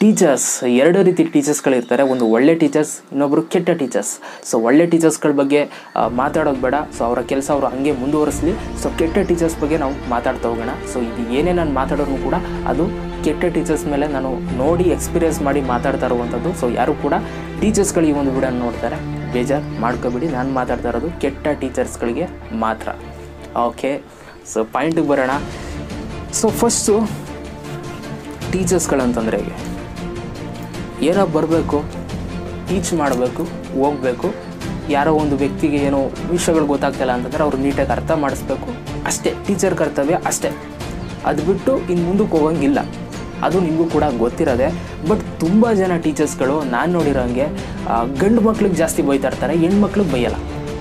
teachers ಎರಡು ರೀತಿ ಟೀಚರ್ಸ್ಗಳಿರ್ತಾರೆ ಒಂದು ಒಳ್ಳೆ ಟೀಚರ್ಸ್ ಇನ್ನೊಬ್ಬರು ಕೆಟ್ಟ ಟೀಚರ್ಸ್ ಸೊ ಒಳ್ಳೆ ಟೀಚರ್ಸ್ಗಳ ಬಗ್ಗೆ ಆ, ಮಾತಾಡೋದು ಬೇಡ ಸೊ ಅವರ ಕೆಲಸ ಅವರು ಹಂಗೆ ಮುಂದುವರಿಸಲಿ ಸೊ ಕೆಟ್ಟ ಟೀಚರ್ಸ್ ಬಗ್ಗೆ ನಾವು ಮಾತಾಡ್ತಾ ಹೋಗೋಣ ಸೊ ಇದು ಏನೇ ನಾನು ಮಾತಾಡೋರು ಕೂಡ ಅದು ಕೆಟ್ಟ ಟೀಚರ್ಸ್ ಮೇಲೆ ನಾನು ನೋಡಿ ಎಕ್ಸ್ಪೀರಿಯನ್ಸ್ ಮಾಡಿ ಮಾತಾಡ್ತಾ ಇರುವಂಥದ್ದು ಸೊ ಯಾರು ಕೂಡ ಟೀಚರ್ಸ್ಗಳು ಈ ಒಂದು ವಿಡಿಯೋನ ನೋಡ್ತಾರೆ ಬೇಜಾರು ಮಾಡ್ಕೋಬೇಡಿ ನಾನು ಮಾತಾಡ್ತಾ ಇರೋದು ಕೆಟ್ಟ ಟೀಚರ್ಸ್ಗಳಿಗೆ ಮಾತ್ರ ಓಕೆ ಸೊ ಪಾಯಿಂಟಿಗೆ ಬರೋಣ ಸೊ ಫಸ್ಟು ಟೀಚರ್ಸ್ಗಳಂತಂದರೆ ಹೇಗೆ ಏನೋ ಬರಬೇಕು ಟೀಚ್ ಮಾಡಬೇಕು ಹೋಗಬೇಕು ಯಾರೋ ಒಂದು ವ್ಯಕ್ತಿಗೆ ಏನೋ ವಿಷಯಗಳು ಗೊತ್ತಾಗ್ತಿಲ್ಲ ಅಂತಂದರೆ ಅವ್ರು ನೀಟಾಗಿ ಅರ್ಥ ಮಾಡಿಸ್ಬೇಕು ಅಷ್ಟೇ ಟೀಚರ್ ಕರ್ತವ್ಯ ಅಷ್ಟೇ ಅದು ಬಿಟ್ಟು ಇನ್ನು ಮುಂದಕ್ಕೆ ಹೋಗಂಗಿಲ್ಲ ಅದು ನಿಮಗೂ ಕೂಡ ಗೊತ್ತಿರೋದೆ ಬಟ್ ತುಂಬ ಜನ ಟೀಚರ್ಸ್ಗಳು ನಾನು ನೋಡಿರೋ ಹಂಗೆ ಆ, ಗಂಡು ಮಕ್ಳಿಗೆ ಜಾಸ್ತಿ ಬೈತಾ ಇರ್ತಾರೆ ಹೆಣ್ಮಕ್ಳಿಗೆ ಬೈಯಲ್ಲ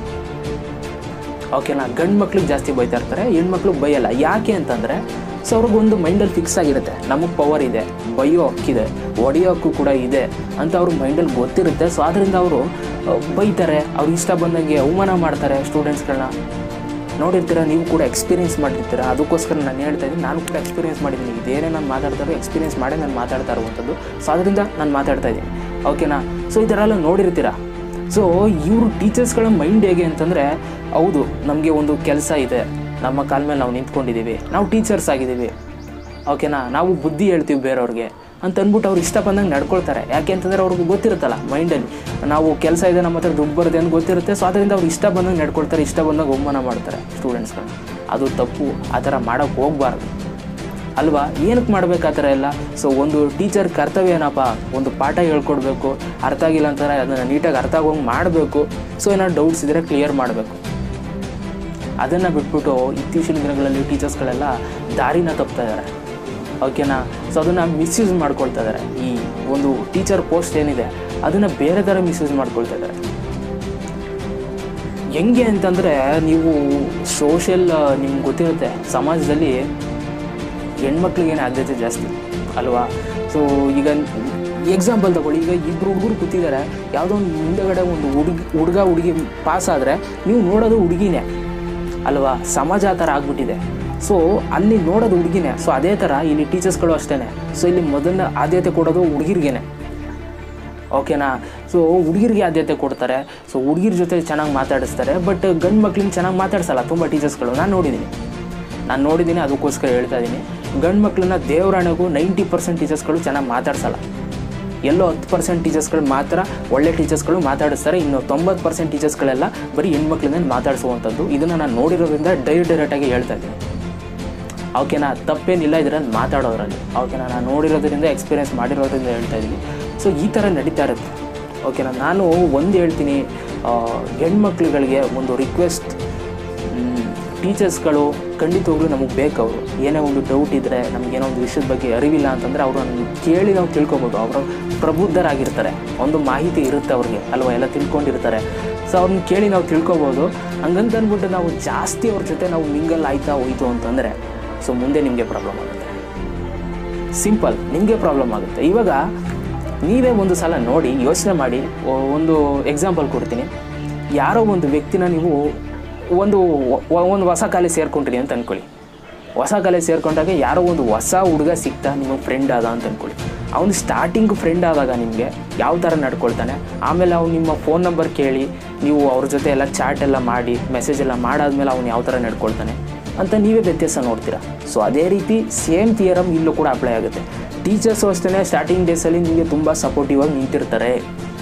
ಓಕೆನಾ ಗಂಡು ಮಕ್ಳಿಗೆ ಜಾಸ್ತಿ ಬೈತಾ ಇರ್ತಾರೆ ಹೆಣ್ಮಕ್ಳಿಗೆ ಬೈಯಲ್ಲ ಯಾಕೆ ಅಂತಂದರೆ ಸೊ ಅವ್ರಿಗೊಂದು ಮೈಂಡಲ್ಲಿ ಫಿಕ್ಸ್ ಆಗಿರುತ್ತೆ ನಮಗೆ ಪವರ್ ಇದೆ ಬೈಯೋ ಹಕ್ಕಿದೆ ಹೊಡೆಯೋ ಹಕ್ಕು ಕೂಡ ಇದೆ ಅಂತ ಅವ್ರ ಮೈಂಡಲ್ಲಿ ಗೊತ್ತಿರುತ್ತೆ ಸೊ ಆದ್ದರಿಂದ ಅವರು ಬೈತಾರೆ ಅವ್ರಿಗೆ ಇಷ್ಟ ಬಂದಂಗೆ ಅವಮಾನ ಮಾಡ್ತಾರೆ ಸ್ಟೂಡೆಂಟ್ಸ್ಗಳನ್ನ ನೋಡಿರ್ತೀರ ನೀವು ಕೂಡ ಎಕ್ಸ್ಪೀರಿಯೆನ್ಸ್ ಮಾಡಿರ್ತೀರ ಅದಕ್ಕೋಸ್ಕರ ನಾನು ಹೇಳ್ತಾ ಇದ್ದೀನಿ ನಾನು ಕೂಡ ಎಕ್ಸ್ಪೀರಿಯೆನ್ಸ್ ಮಾಡಿದ್ದೀನಿ ಇದೇನೇ ನಾನು ಮಾತಾಡ್ತಾರೋ ಎಕ್ಸ್ಪೀರಿಯೆನ್ಸ್ ಮಾಡೇ ನಾನು ಮಾತಾಡ್ತಾ ಇರುವಂಥದ್ದು ಸೊ ಅದರಿಂದ ನಾನು ಮಾತಾಡ್ತಾ ಇದ್ದೀನಿ ಓಕೆನಾ ಸೊ ಈ ಥರ ಎಲ್ಲ ನೋಡಿರ್ತೀರ ಸೊ ಇವರು ಟೀಚರ್ಸ್ಗಳ ಮೈಂಡ್ ಹೇಗೆ ಅಂತಂದರೆ ಹೌದು ನಮಗೆ ಒಂದು ಕೆಲಸ ಇದೆ ನಮ್ಮ ಕಾಲ ಮೇಲೆ ನಾವು ನಿಂತ್ಕೊಂಡಿದ್ದೀವಿ ನಾವು ಟೀಚರ್ಸ್ ಆಗಿದ್ದೀವಿ ಓಕೆನಾ ನಾವು ಬುದ್ಧಿ ಹೇಳ್ತೀವಿ ಬೇರೆಯವ್ರಿಗೆ ಅಂತ ಅಂದ್ಬಿಟ್ಟು ಅವ್ರು ಇಷ್ಟ ಬಂದಂಗೆ ನಡ್ಕೊಳ್ತಾರೆ ಯಾಕೆ ಅಂತಂದರೆ ಅವ್ರಿಗೆ ಗೊತ್ತಿರುತ್ತಲ್ಲ ಮೈಂಡಲ್ಲಿ ನಾವು ಕೆಲಸ ಇದೆ ನಮ್ಮ ಹತ್ರ ದುಡ್ಡು ಬರುತ್ತೆ ಅಂತ ಗೊತ್ತಿರುತ್ತೆ ಸೊ ಅದರಿಂದ ಅವ್ರು ಇಷ್ಟ ಬಂದಂಗೆ ನಡ್ಕೊಳ್ತಾರೆ ಇಷ್ಟ ಬಂದಾಗ ಅವಮಾನ ಮಾಡ್ತಾರೆ ಸ್ಟೂಡೆಂಟ್ಸ್ಗಳನ್ನ ಅದು ತಪ್ಪು ಆ ಥರ ಮಾಡೋಕ್ಕೆ ಹೋಗ್ಬಾರ್ದು ಅಲ್ವಾ ಏನಕ್ಕೆ ಮಾಡ್ಬೇಕು ಆ ಥರ ಎಲ್ಲ ಸೊ ಒಂದು ಟೀಚರ್ ಕರ್ತವ್ಯ ಏನಪ್ಪ ಒಂದು ಪಾಠ ಹೇಳ್ಕೊಡ್ಬೇಕು ಅರ್ಥ ಆಗಿಲ್ಲ ಅಂತಾರೆ ಅದನ್ನು ನೀಟಾಗಿ ಅರ್ಥ ಆಗೋಂಗೆ ಮಾಡಬೇಕು ಸೊ ಏನಾದ್ರು ಡೌಟ್ಸ್ ಇದ್ದರೆ ಕ್ಲಿಯರ್ ಮಾಡಬೇಕು ಅದನ್ನು ಬಿಟ್ಬಿಟ್ಟು ಇತ್ತೀಚಿನ ದಿನಗಳಲ್ಲಿ ಟೀಚರ್ಸ್ಗಳೆಲ್ಲ ದಾರಿನ ತಪ್ತಾ ಇದ್ದಾರೆ ಓಕೆನಾ ಸೊ ಅದನ್ನು ಮಿಸ್ಯೂಸ್ ಮಾಡ್ಕೊಳ್ತಾ ಇದ್ದಾರೆ ಈ ಒಂದು ಟೀಚರ್ ಪೋಸ್ಟ್ ಏನಿದೆ ಅದನ್ನು ಬೇರೆ ಥರ ಮಿಸ್ಯೂಸ್ ಮಾಡ್ಕೊಳ್ತಾ ಇದ್ದಾರೆ ಹೆಂಗೆ ಅಂತಂದರೆ ನೀವು ಸೋಷಿಯಲ್ ನಿಮ್ಗೆ ಗೊತ್ತಿರುತ್ತೆ ಸಮಾಜದಲ್ಲಿ ಹೆಣ್ಮಕ್ಳಿಗೇನು ಆದ್ಯತೆ ಜಾಸ್ತಿ ಅಲ್ವಾ ಸೊ ಈಗ ಎಕ್ಸಾಂಪಲ್ ತಗೊಳ್ಳಿ ಈಗ ಇಬ್ಬರು ಹುಡುಗರು ಕೂತಿದ್ದಾರೆ ಯಾವುದೋ ಒಂದು ಮುಂದೆಗಡೆ ಒಂದು ಹುಡುಗಿ ಹುಡುಗ ಹುಡುಗಿ ಪಾಸ್ ಆದರೆ ನೀವು ನೋಡೋದು ಹುಡುಗಿನೇ ಅಲ್ವಾ ಸಮಾಜ ಆ ಥರ ಆಗ್ಬಿಟ್ಟಿದೆ ಸೊ ಅಲ್ಲಿ ನೋಡೋದು ಹುಡುಗಿನೇ ಸೊ ಅದೇ ಥರ ಇಲ್ಲಿ ಟೀಚರ್ಸ್ಗಳು ಅಷ್ಟೇ ಸೊ ಇಲ್ಲಿ ಮೊದಲನೇ ಆದ್ಯತೆ ಕೊಡೋದು ಹುಡುಗಿರಿಗೇನೆ ಓಕೆನಾ ಸೊ ಹುಡುಗಿರಿಗೆ ಆದ್ಯತೆ ಕೊಡ್ತಾರೆ ಸೊ ಹುಡುಗಿರ ಜೊತೆ ಚೆನ್ನಾಗಿ ಮಾತಾಡಿಸ್ತಾರೆ ಬಟ್ ಗಂಡು ಮಕ್ಳಿಗೆ ಚೆನ್ನಾಗಿ ಮಾತಾಡ್ಸಲ್ಲ ತುಂಬ ಟೀಚರ್ಸ್ಗಳು ನಾನು ನೋಡಿದ್ದೀನಿ ನಾನು ನೋಡಿದ್ದೀನಿ ಅದಕ್ಕೋಸ್ಕರ ಹೇಳ್ತಾ ಇದ್ದೀನಿ ಗಂಡು ಮಕ್ಳನ್ನ ದೇವರಾಣೆಗೂ ನೈಂಟಿ ಪರ್ಸೆಂಟ್ ಟೀಚರ್ಸ್ಗಳು ಚೆನ್ನಾಗಿ ಮಾತಾಡ್ಸಲ್ಲ ಎಲ್ಲೋ ಹತ್ತು ಪರ್ಸೆಂಟ್ ಟೀಚರ್ಸ್ಗಳು ಮಾತ್ರ ಒಳ್ಳೆ ಟೀಚರ್ಸ್ಗಳು ಮಾತಾಡಿಸ್ತಾರೆ ಇನ್ನು ತೊಂಬತ್ತು ಪರ್ಸೆಂಟ್ ಟೀಚರ್ಸ್ಗಳೆಲ್ಲ ಬರೀ ಹೆಣ್ಮಕ್ಳನ್ನ ಮಾತಾಡಿಸುವಂಥದ್ದು ಇದನ್ನು ನಾನು ನೋಡಿರೋದ್ರಿಂದ ಡೈರೆಕ್ಟ್ ಡೈರೆಕ್ಟಾಗಿ ಹೇಳ್ತಾ ಇದ್ದೀನಿ ಓಕೆನಾ ತಪ್ಪೇನಿಲ್ಲ ಇದರಲ್ಲಿ ಮಾತಾಡೋದ್ರಲ್ಲಿ ಓಕೆನಾ ನಾನು ನೋಡಿರೋದ್ರಿಂದ ಎಕ್ಸ್ಪೀರಿಯೆನ್ಸ್ ಮಾಡಿರೋದ್ರಿಂದ ಹೇಳ್ತಾ ಇದ್ದೀನಿ ಸೊ ಈ ಥರ ನಡೀತಾ ಇರುತ್ತೆ ಓಕೆನಾ ನಾನು ಒಂದು ಹೇಳ್ತೀನಿ ಆ, ಹೆಣ್ಮಕ್ಳುಗಳಿಗೆ ಒಂದು ರಿಕ್ವೆಸ್ಟ್ ಟೀಚರ್ಸ್ಗಳು ಖಂಡಿತವಾಗ್ಲೂ ನಮಗೆ ಬೇಕು ಅವರು ಏನೇ ಒಂದು ಡೌಟ್ ಇದ್ದರೆ ನಮಗೇನೋ ಒಂದು ವಿಷಯದ ಬಗ್ಗೆ ಅರಿವಿಲ್ಲ ಅಂತಂದರೆ ಅವ್ರನ್ನ ಕೇಳಿ ನಾವು ತಿಳ್ಕೊಬೋದು ಅವರು ಪ್ರಬುದ್ಧರಾಗಿರ್ತಾರೆ ಒಂದು ಮಾಹಿತಿ ಇರುತ್ತೆ ಅವ್ರಿಗೆ ಅಲ್ವಾ ಎಲ್ಲ ತಿಳ್ಕೊಂಡಿರ್ತಾರೆ ಸೊ ಅವ್ರನ್ನ ಕೇಳಿ ನಾವು ತಿಳ್ಕೊಬೋದು ಹಂಗಂತ ಅಂದ್ಬಿಟ್ಟು ನಾವು ಜಾಸ್ತಿ ಅವ್ರ ಜೊತೆ ನಾವು ಮಿಂಗಲ್ ಆಯ್ತಾ ಹೋಯ್ತು ಅಂತಂದರೆ ಸೊ ಮುಂದೆ ನಿಮಗೆ ಪ್ರಾಬ್ಲಮ್ ಆಗುತ್ತೆ ಸಿಂಪಲ್ ನಿಮಗೆ ಪ್ರಾಬ್ಲಮ್ ಆಗುತ್ತೆ ಇವಾಗ ನೀವೇ ಒಂದು ಸಲ ನೋಡಿ ಯೋಚನೆ ಮಾಡಿ ಒ- ಒಂದು ಎಕ್ಸಾಂಪಲ್ ಕೊಡ್ತೀನಿ ಯಾರೋ ಒಂದು ವ್ಯಕ್ತಿನ ನೀವು ಒಂದು ಒ- ಒಂದು ಹೊಸ ಕಾಲೇಜ್ ಸೇರ್ಕೊಂಡ್ರಿ ಅಂತ ಅಂದ್ಕೊಳ್ಳಿ ಹೊಸ ಕಾಲೇಜ್ ಸೇರ್ಕೊಂಡಾಗ ಯಾರೋ ಒಂದು ಹೊಸ ಹುಡುಗ ಸಿಗ್ತಾ ನಿಮಗೆ ಫ್ರೆಂಡ್ ಆದ ಅಂತ ಅಂದ್ಕೊಳ್ಳಿ ಅವನು ಸ್ಟಾರ್ಟಿಂಗ್ ಫ್ರೆಂಡ್ ಆದಾಗ ನಿಮಗೆ ಯಾವ ಥರ ನಡ್ಕೊಳ್ತಾನೆ ಆಮೇಲೆ ಅವ್ನು ನಿಮ್ಮ ಫೋನ್ ನಂಬರ್ ಕೇಳಿ ನೀವು ಅವ್ರ ಜೊತೆ ಎಲ್ಲ ಚಾಟ್ ಎಲ್ಲ ಮಾಡಿ ಮೆಸೇಜ್ ಎಲ್ಲ ಮಾಡಾದ್ಮೇಲೆ ಅವ್ನು ಯಾವ ಥರ ನಡ್ಕೊಳ್ತಾನೆ ಅಂತ ನೀವೇ ವ್ಯತ್ಯಾಸ ನೋಡ್ತೀರಾ ಸೊ ಅದೇ ರೀತಿ ಸೇಮ್ ಥಿಯರಮ್ ಇಲ್ಲೂ ಕೂಡ ಅಪ್ಲೈ ಆಗುತ್ತೆ ಟೀಚರ್ಸು ಅಷ್ಟೇ ಸ್ಟಾರ್ಟಿಂಗ್ ಡೇಸಲ್ಲಿ ನಿಮಗೆ ತುಂಬ ಸಪೋರ್ಟಿವ್ ಆಗಿ ನಿಂತಿರ್ತಾರೆ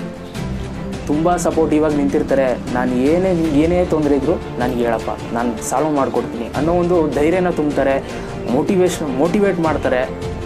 ತುಂಬ ಸಪೋರ್ಟಿವ್ ಆಗಿ ನಿಂತಿರ್ತಾರೆ ನಾನು ಏನೇ ನಿಮ್ಗೆ ಏನೇ ತೊಂದರೆ ಇದ್ದರೂ ನನಗೆ ಹೇಳಪ್ಪ ನಾನು ಸಾಲ್ವ್ ಮಾಡಿಕೊಡ್ತೀನಿ ಅನ್ನೋ ಒಂದು ಧೈರ್ಯನ ತುಂಬ್ತಾರೆ ಮೋಟಿವೇಶನ್ ಮೋಟಿವೇಟ್ ಮಾಡ್ತಾರೆ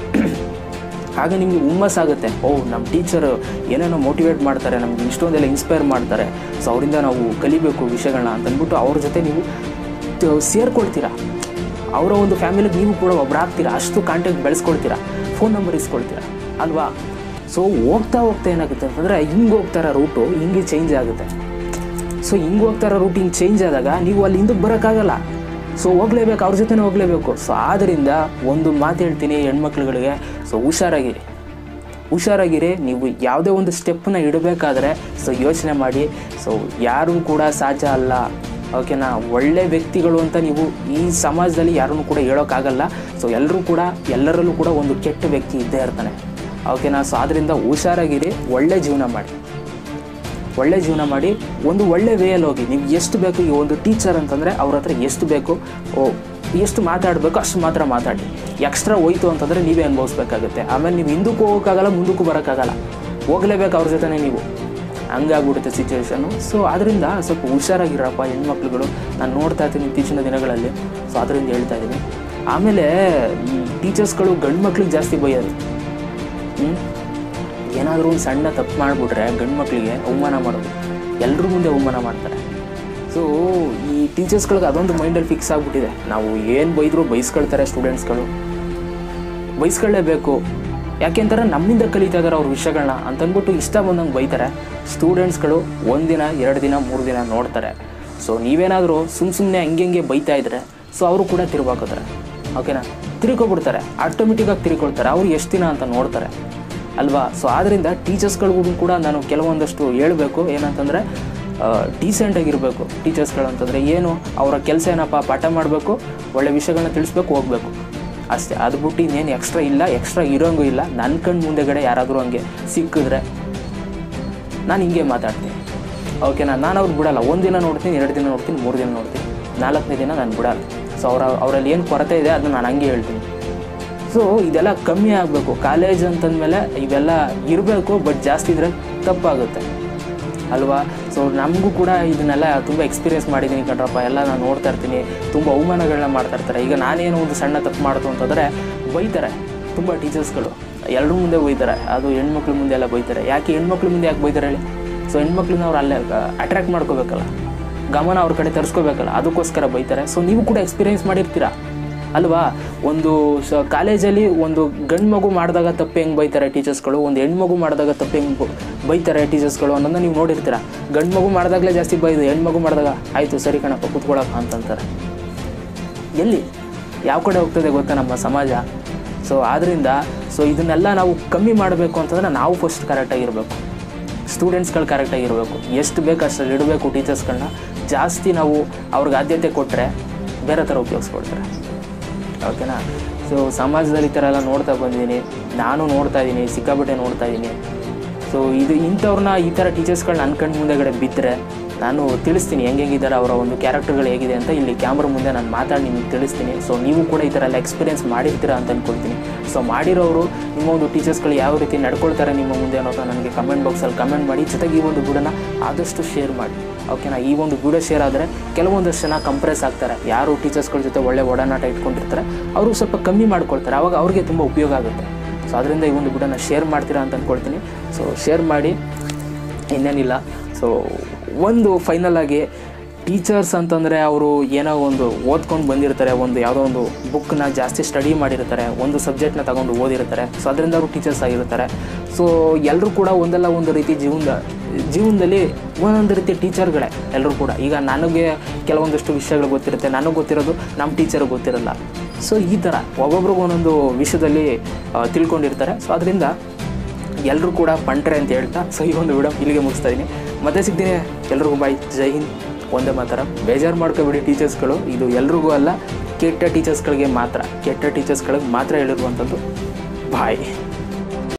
ಆಗ ನಿಮಗೆ ಹುಮ್ಮಸ್ಸಾಗುತ್ತೆ ಓ ನಮ್ಮ ಟೀಚರ್ ಏನೇನೋ ಮೋಟಿವೇಟ್ ಮಾಡ್ತಾರೆ ನಮ್ಗೆ ಇಷ್ಟೊಂದೆಲ್ಲ ಇನ್ಸ್ಪೈರ್ ಮಾಡ್ತಾರೆ ಸೊ ಅವರಿಂದ ನಾವು ಕಲಿಬೇಕು ವಿಷಯಗಳನ್ನ ಅಂತ ಅಂದ್ಬಿಟ್ಟು ಅವ್ರ ಜೊತೆ ನೀವು ತ- ಸೇರ್ಕೊಳ್ತೀರಾ ಅವರ ಒಂದು ಫ್ಯಾಮಿಲಿಗೆ ನೀವು ಕೂಡ ಒಬ್ಬರಾಗ್ತೀರಾ ಅಷ್ಟು ಕಾಂಟ್ಯಾಕ್ಟ್ ಬೆಳೆಸ್ಕೊಳ್ತೀರಾ ಫೋನ್ ನಂಬರ್ ಇಸ್ಕೊಳ್ತೀರಾ ಅಲ್ವಾ ಸೊ ಹೋಗ್ತಾ ಹೋಗ್ತಾ ಏನಾಗುತ್ತೆ ಅಂತಂದರೆ ಹಿಂಗೆ ಹೋಗ್ತಾರ ರೂಟು ಹಿಂಗೆ ಚೇಂಜ್ ಆಗುತ್ತೆ ಸೊ ಹಿಂಗೆ ಹೋಗ್ತಾರ ರೂಟ್ ಹಿಂಗೆ ಚೇಂಜ್ ಆದಾಗ ನೀವು ಅಲ್ಲಿ ಹಿಂದಕ್ಕೆ ಬರೋಕ್ಕಾಗಲ್ಲ ಸೊ ಹೋಗ್ಲೇಬೇಕು ಅವ್ರ ಜೊತೆನೇ ಹೋಗಲೇಬೇಕು ಸೊ ಆದ್ದರಿಂದ ಒಂದು ಮಾತು ಹೇಳ್ತೀನಿ ಹೆಣ್ಮಕ್ಳುಗಳಿಗೆ ಸೊ ಹುಷಾರಾಗಿರಿ ಹುಷಾರಾಗಿರಿ ನೀವು ಯಾವುದೇ ಒಂದು ಸ್ಟೆಪ್ಪನ್ನ ಇಡಬೇಕಾದ್ರೆ ಸೊ ಯೋಚನೆ ಮಾಡಿ ಸೊ ಯಾರೂ ಕೂಡ ಸಾಚ ಅಲ್ಲ ಓಕೆನಾ ಒಳ್ಳೆ ವ್ಯಕ್ತಿಗಳು ಅಂತ ನೀವು ಈ ಸಮಾಜದಲ್ಲಿ ಯಾರನ್ನು ಕೂಡ ಹೇಳೋಕ್ಕಾಗಲ್ಲ ಸೊ ಎಲ್ಲರೂ ಕೂಡ ಎಲ್ಲರಲ್ಲೂ ಕೂಡ ಒಂದು ಕೆಟ್ಟ ವ್ಯಕ್ತಿ ಇದ್ದೇ ಇರ್ತಾನೆ ಓಕೆನಾ ಸೊ ಆದ್ದರಿಂದ ಹುಷಾರಾಗಿರಿ ಒಳ್ಳೆ ಜೀವನ ಮಾಡಿ ಒಳ್ಳೆ ಜೀವನ ಮಾಡಿ ಒಂದು ಒಳ್ಳೆ ವೇಯಲ್ಲಿ ಹೋಗಿ ನೀವು ಎಷ್ಟು ಬೇಕು ಈ ಒಂದು ಟೀಚರ್ ಅಂತಂದರೆ ಅವ್ರ ಹತ್ರ ಎಷ್ಟು ಬೇಕು ಓ ಎಷ್ಟು ಮಾತಾಡಬೇಕು ಅಷ್ಟು ಮಾತ್ರ ಮಾತಾಡಿ ಎಕ್ಸ್ಟ್ರಾ ಹೋಯ್ತು ಅಂತಂದರೆ ನೀವೇ ಅನುಭವಿಸ್ಬೇಕಾಗುತ್ತೆ ಆಮೇಲೆ ನೀವು ಹಿಂದಕ್ಕೂ ಹೋಗೋಕ್ಕಾಗಲ್ಲ ಮುಂದಕ್ಕೂ ಬರೋಕ್ಕಾಗಲ್ಲ ಹೋಗಲೇಬೇಕು ಅವ್ರ ಜೊತೆನೇ ನೀವು ಹಂಗಾಗ್ಬಿಡುತ್ತೆ ಸಿಚುವೇಶನ್ನು ಸೊ ಅದರಿಂದ ಸ್ವಲ್ಪ ಹುಷಾರಾಗಿರಪ್ಪ ಹೆಣ್ಮಕ್ಳುಗಳು ನಾನು ನೋಡ್ತಾ ಇರ್ತೀನಿ ಇತ್ತೀಚಿನ ದಿನಗಳಲ್ಲಿ ಸೊ ಅದರಿಂದ ಹೇಳ್ತಾ ಇದ್ದೀನಿ ಆಮೇಲೆ ಟೀಚರ್ಸ್ಗಳು ಗಂಡು ಮಕ್ಳಿಗೆ ಜಾಸ್ತಿ ಬೈಯೋದು ಹ್ಞೂ ಏನಾದರೂ ಒಂದು ಸಣ್ಣ ತಪ್ಪು ಮಾಡಿಬಿಟ್ರೆ ಗಂಡು ಮಕ್ಕಳಿಗೆ ಅವಮಾನ ಮಾಡೋದು ಎಲ್ಲರ ಮುಂದೆ ಅವಮಾನ ಮಾಡ್ತಾರೆ ಸೊ ಈ ಟೀಚರ್ಸ್ಗಳಿಗೆ ಅದೊಂದು ಮೈಂಡಲ್ಲಿ ಫಿಕ್ಸ್ ಆಗಿಬಿಟ್ಟಿದೆ ನಾವು ಏನು ಬೈದರೂ ಬೈಸ್ಕೊಳ್ತಾರೆ ಸ್ಟೂಡೆಂಟ್ಸ್ಗಳು ಬೈಸ್ಕೊಳ್ಳೇಬೇಕು ಯಾಕೆಂತಾರೆ ನಮ್ಮಿಂದ ಕಲಿತಾ ಇದ್ದಾರೆ ಅವ್ರ ವಿಷಯಗಳನ್ನ ಅಂತಂದ್ಬಿಟ್ಟು ಇಷ್ಟ ಬಂದಂಗೆ ಬೈತಾರೆ ಸ್ಟೂಡೆಂಟ್ಸ್ಗಳು ಒಂದಿನ ಎರಡು ದಿನ ಮೂರು ದಿನ ನೋಡ್ತಾರೆ ಸೊ ನೀವೇನಾದರೂ ಸುಮ್ಮ ಸುಮ್ಮನೆ ಹಂಗೆ ಹಂಗೆ ಬೈತಾ ಇದ್ರೆ ಸೊ ಅವರು ಕೂಡ ತಿರುಗಾಕೋತಾರೆ ಓಕೆನಾ ತಿರ್ಕೊಬಿಡ್ತಾರೆ ಆಟೋಮೆಟಿಕ್ಕಾಗಿ ತಿರ್ಕೊಳ್ತಾರೆ ಅವ್ರು ಎಷ್ಟು ದಿನ ಅಂತ ನೋಡ್ತಾರೆ ಅಲ್ವಾ ಸೊ ಆದ್ದರಿಂದ ಟೀಚರ್ಸ್ಗಳಿಗೂ ಕೂಡ ನಾನು ಕೆಲವೊಂದಷ್ಟು ಹೇಳಬೇಕು ಏನಂತಂದರೆ ಡೀಸೆಂಟಾಗಿರಬೇಕು ಟೀಚರ್ಸ್ಗಳು ಅಂತಂದರೆ ಏನು ಅವರ ಕೆಲಸ ಏನಪ್ಪ ಪಾಠ ಮಾಡಬೇಕು ಒಳ್ಳೆ ವಿಷಯಗಳನ್ನ ತಿಳಿಸ್ಬೇಕು ಹೋಗಬೇಕು ಅಷ್ಟೇ ಅದು ಬಿಟ್ಟು ಇನ್ನೇನು ಎಕ್ಸ್ಟ್ರಾ ಇಲ್ಲ ಎಕ್ಸ್ಟ್ರಾ ಇರೋಂಗೂ ಇಲ್ಲ ನನ್ನ ಕಣ್ಣು ಮುಂದೆಗಡೆ ಯಾರಾದರೂ ಹಂಗೆ ಸಿಕ್ಕಿದ್ರೆ ನಾನು ಹಿಂಗೆ ಮಾತಾಡ್ತೀನಿ ಓಕೆನಾ ನಾನು ಅವ್ರು ಬಿಡಲ್ಲ ಒಂದಿನ ನೋಡ್ತೀನಿ ಎರಡು ದಿನ ನೋಡ್ತೀನಿ ಮೂರು ದಿನ ನೋಡ್ತೀನಿ ನಾಲ್ಕನೇ ದಿನ ನಾನು ಬಿಡಲ್ಲ ಸೊ ಅವ್ರ ಅವರಲ್ಲಿ ಏನು ಕೊರತೆ ಇದೆ ಅದನ್ನ ನಾನು ಹಂಗೆ ಹೇಳ್ತೀನಿ ಸೊ ಇದೆಲ್ಲ ಕಮ್ಮಿ ಆಗಬೇಕು ಕಾಲೇಜ್ ಅಂತಂದಮೇಲೆ ಇವೆಲ್ಲ ಇರಬೇಕು ಬಟ್ ಜಾಸ್ತಿ ಇದ್ರೆ ತಪ್ಪಾಗುತ್ತೆ ಅಲ್ವಾ ಸೊ ನಮಗೂ ಕೂಡ ಇದನ್ನೆಲ್ಲ ತುಂಬ ಎಕ್ಸ್ಪೀರಿಯೆನ್ಸ್ ಮಾಡಿದ್ದೀನಿ ಕಣ್ರಪ್ಪ ಎಲ್ಲ ನಾನು ನೋಡ್ತಾ ಇರ್ತೀನಿ ತುಂಬ ಅವಮಾನಗಳನ್ನ ಮಾಡ್ತಾ ಇರ್ತಾರೆ ಈಗ ನಾನೇನೋ ಒಂದು ಸಣ್ಣ ತಪ್ಪು ಮಾಡ್ತು ಅಂತಂದರೆ ಬೈತಾರೆ ತುಂಬ ಟೀಚರ್ಸ್ಗಳು ಎಲ್ಲರ ಮುಂದೆ ಬೈತಾರೆ ಅದು ಹೆಣ್ಮಕ್ಳ ಮುಂದೆ ಎಲ್ಲ ಬೈತಾರೆ ಯಾಕೆ ಹೆಣ್ಮಕ್ಳ ಮುಂದೆ ಯಾಕೆ ಬೈತಾರೆ ಹೇಳಿ ಸೊ ಹೆಣ್ಮಕ್ಳನ್ನ ಅವ್ರು ಅಲ್ಲೇ ಅಟ್ರ್ಯಾಕ್ಟ್ ಮಾಡ್ಕೋಬೇಕಲ್ಲ ಗಮನ ಅವ್ರ ಕಡೆ ತರಿಸ್ಕೋಬೇಕಲ್ಲ ಅದಕ್ಕೋಸ್ಕರ ಬೈತಾರೆ ಸೊ ನೀವು ಕೂಡ ಎಕ್ಸ್ಪೀರಿಯೆನ್ಸ್ ಮಾಡಿರ್ತೀರಾ ಅಲ್ವಾ ಒಂದು ಸ ಕಾಲೇಜಲ್ಲಿ ಒಂದು ಗಂಡು ಮಗು ಮಾಡಿದಾಗ ತಪ್ಪು ಹೆಂಗೆ ಬೈತಾರೆ ಟೀಚರ್ಸ್ಗಳು ಒಂದು ಹೆಣ್ಮಗು ಮಾಡಿದಾಗ ತಪ್ಪು ಹೆಂಗೆ ಬೈತಾರೆ ಟೀಚರ್ಸ್ಗಳು ಅನ್ನೋದನ್ನ ನೀವು ನೋಡಿರ್ತೀರ ಗಂಡು ಮಗು ಮಾಡಿದಾಗಲೇ ಜಾಸ್ತಿ ಬೈದು ಹೆಣ್ಮಗು ಮಾಡಿದಾಗ ಆಯಿತು ಸರಿ ಕಣಪ್ಪ ಕೂತ್ಕೊಳ್ಳೋಕೆ ಅಂತಂತಾರೆ ಎಲ್ಲಿ ಯಾವ ಕಡೆ ಹೋಗ್ತದೆ ಗೊತ್ತಾ ನಮ್ಮ ಸಮಾಜ ಸೊ ಆದ್ದರಿಂದ ಸೊ ಇದನ್ನೆಲ್ಲ ನಾವು ಕಮ್ಮಿ ಮಾಡಬೇಕು ಅಂತಂದ್ರೆ ನಾವು ಫಸ್ಟ್ ಕರೆಕ್ಟಾಗಿರಬೇಕು ಸ್ಟೂಡೆಂಟ್ಸ್ಗಳು ಕರೆಕ್ಟಾಗಿರಬೇಕು ಎಷ್ಟು ಬೇಕು ಅಷ್ಟರಲ್ಲಿ ಇಡಬೇಕು ಟೀಚರ್ಸ್ಗಳನ್ನ ಜಾಸ್ತಿ ನಾವು ಅವ್ರಿಗೆ ಆದ್ಯತೆ ಕೊಟ್ಟರೆ ಬೇರೆ ಥರ ಉಪಯೋಗಿಸ್ಕೊಳ್ತಾರೆ ಓಕೆನಾ ಸೊ ಸಮಾಜದಲ್ಲಿ ಈ ಥರ ಎಲ್ಲ ನೋಡ್ತಾ ಬಂದಿದ್ದೀನಿ ನಾನು ನೋಡ್ತಾ ಇದ್ದೀನಿ ಸಿಕ್ಕಾಪಟ್ಟೆ ನೋಡ್ತಾ ಇದ್ದೀನಿ ಸೊ ಇದು ಇಂಥವ್ರನ್ನ ಈ ಥರ ಟೀಚರ್ಸ್ಗಳನ್ನ ನನ್ನ ಕಣ್ಣು ಮುಂದೆಗಡೆ ಬಿದ್ದರೆ ನಾನು ತಿಳಿಸ್ತೀನಿ ಹೆಂಗೆ ಹೆಂಗಿದ್ದಾರೆ ಅವರ ಒಂದು ಕ್ಯಾರೆಕ್ಟರ್ಗಳು ಹೇಗಿದೆ ಅಂತ ಇಲ್ಲಿ ಕ್ಯಾಮ್ರಾ ಮುಂದೆ ನಾನು ಮಾತಾಡಿ ನಿಮಗೆ ತಿಳಿಸ್ತೀನಿ ಸೊ ನೀವು ಕೂಡ ಈ ಥರ ಎಲ್ಲ ಎಕ್ಸ್ಪೀರಿಯೆನ್ಸ್ ಮಾಡಿರ್ತೀರಾ ಅಂತ ಅಂದ್ಕೊಳ್ತೀನಿ ಸೊ ಮಾಡಿರೋರು ನಿಮ್ಮ ಒಂದು ಟೀಚರ್ಸ್ಗಳು ಯಾವ ರೀತಿ ನಡ್ಕೊಳ್ತಾರೆ ನಿಮ್ಮ ಮುಂದೆ ಅನ್ನೋದು ನನಗೆ ಕಮೆಂಟ್ ಬಾಕ್ಸಲ್ಲಿ ಕಮೆಂಟ್ ಮಾಡಿ ಜೊತೆಗೆ ಈ ಒಂದು ವಿಡಿಯೋನ ಆದಷ್ಟು ಶೇರ್ ಮಾಡಿ ಓಕೆನಾ ಈ ಒಂದು ವಿಡಿಯೋ ಶೇರ್ ಆದರೆ ಕೆಲವೊಂದಷ್ಟು ಜನ ಕಂಪ್ರೆಸ್ ಆಗ್ತಾರೆ ಯಾರು ಟೀಚರ್ಸ್ಗಳ ಜೊತೆ ಒಳ್ಳೆ ಒಡನಾಟ ಇಟ್ಕೊಂಡಿರ್ತಾರೆ ಅವರು ಸ್ವಲ್ಪ ಕಮ್ಮಿ ಮಾಡ್ಕೊಳ್ತಾರೆ ಆವಾಗ ಅವ್ರಿಗೆ ತುಂಬ ಉಪಯೋಗ ಆಗುತ್ತೆ ಸೊ ಅದರಿಂದ ಈ ಒಂದು ವಿಡಿಯೋನ ಶೇರ್ ಮಾಡ್ತೀರಾ ಅಂತ ಅಂದ್ಕೊಳ್ತೀನಿ ಸೊ ಶೇರ್ ಮಾಡಿ ಇನ್ನೇನಿಲ್ಲ ಸೊ ಒಂದು ಫೈನಲ್ ಆಗಿ ಟೀಚರ್ಸ್ ಅಂತಂದರೆ ಅವರು ಏನೋ ಒಂದು ಓದ್ಕೊಂಡು ಬಂದಿರ್ತಾರೆ ಒಂದು ಯಾವುದೋ ಒಂದು ಬುಕ್ನ ಜಾಸ್ತಿ ಸ್ಟಡಿ ಮಾಡಿರ್ತಾರೆ ಒಂದು ಸಬ್ಜೆಕ್ಟ್ನ ತಗೊಂಡು ಓದಿರ್ತಾರೆ ಸೊ ಅದರಿಂದ ಅವರು ಟೀಚರ್ಸ್ ಆಗಿರ್ತಾರೆ ಸೊ ಎಲ್ಲರೂ ಕೂಡ ಒಂದಲ್ಲ ಒಂದು ರೀತಿ ಜೀವನದ ಜೀವನದಲ್ಲಿ ಒಂದೊಂದು ರೀತಿ ಟೀಚರ್ಗಳೇ ಎಲ್ಲರೂ ಕೂಡ ಈಗ ನನಗೆ ಕೆಲವೊಂದಷ್ಟು ವಿಷಯಗಳು ಗೊತ್ತಿರುತ್ತೆ ನನಗೆ ಗೊತ್ತಿರೋದು ನಮ್ಮ ಟೀಚರ್ಗೆ ಗೊತ್ತಿರಲ್ಲ ಸೊ ಈ ಥರ ಒಬ್ಬೊಬ್ರಿಗೆ ಒಂದೊಂದು ವಿಷಯದಲ್ಲಿ ಆ, ತಿಳ್ಕೊಂಡಿರ್ತಾರೆ ಸೊ ಅದರಿಂದ ಎಲ್ಲರೂ ಕೂಡ ಪಂಟ್ರೆ ಅಂತ ಹೇಳ್ತಾ ಸೊ ಈ ಒಂದು ವಿಡಿಯೋ ಇಲ್ಲಿಗೆ ಮುಗಿಸ್ತಾ ಇದ್ದೀನಿ ಮತ್ತೆ ಸಿಗ್ತೀನಿ ಎಲ್ರಿಗೂ ಬಾಯ್ ಜೈ ಹಿಂದ್ ಒಂದೇ ಮಾತರ ಬೇಜಾರು ಮಾಡ್ಕೋಬೇಡಿ ಟೀಚರ್ಸ್ಗಳು ಇದು ಎಲ್ರಿಗೂ ಅಲ್ಲ ಕೆಟ್ಟ ಟೀಚರ್ಸ್ಗಳಿಗೆ ಮಾತ್ರ ಕೆಟ್ಟ ಟೀಚರ್ಸ್ಗಳಿಗೆ ಮಾತ್ರ ಹೇಳಿರುವಂಥದ್ದು ಬಾಯ್